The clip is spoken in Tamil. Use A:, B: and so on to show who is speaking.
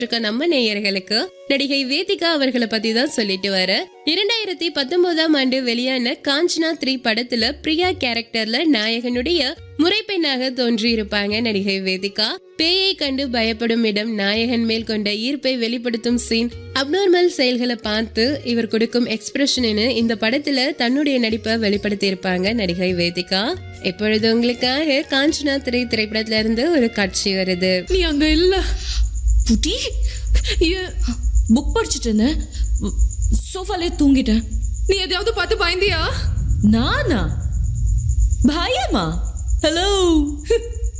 A: இருக்க நம்ம நேயர்களுக்கு நடிகை வேதிகா அவர்களை பத்தி தான் சொல்லிட்டு வர இரண்டாயிரத்தி பத்தொன்பதாம் ஆண்டு வெளியான காஞ்சனா த்ரீ படத்துல பிரியா கேரக்டர்ல நாயகனுடைய முறைப்பெண்ணாக தோன்றியிருப்பாங்க நடிகை வேதிகா பேயை கண்டு பயப்படும் இடம் நாயகன் மேல் கொண்ட ஈர்ப்பை வெளிப்படுத்தும் சீன் அப்நார்மல் செயல்களை பார்த்து இவர் கொடுக்கும் எக்ஸ்பிரஷன் இந்த படத்துல தன்னுடைய நடிப்பை வெளிப்படுத்தி இருப்பாங்க நடிகை வேதிகா இப்பொழுது உங்களுக்காக காஞ்சனா திரை திரைப்படத்துல இருந்து ஒரு காட்சி வருது
B: நீ அங்க இல்ல புடி புக் படிச்சுட்டு இருந்தேன் சோஃபாலே தூங்கிட்டேன்
C: நீ எதையாவது பார்த்து பயந்தியா
B: நானா பயமா ஹலோ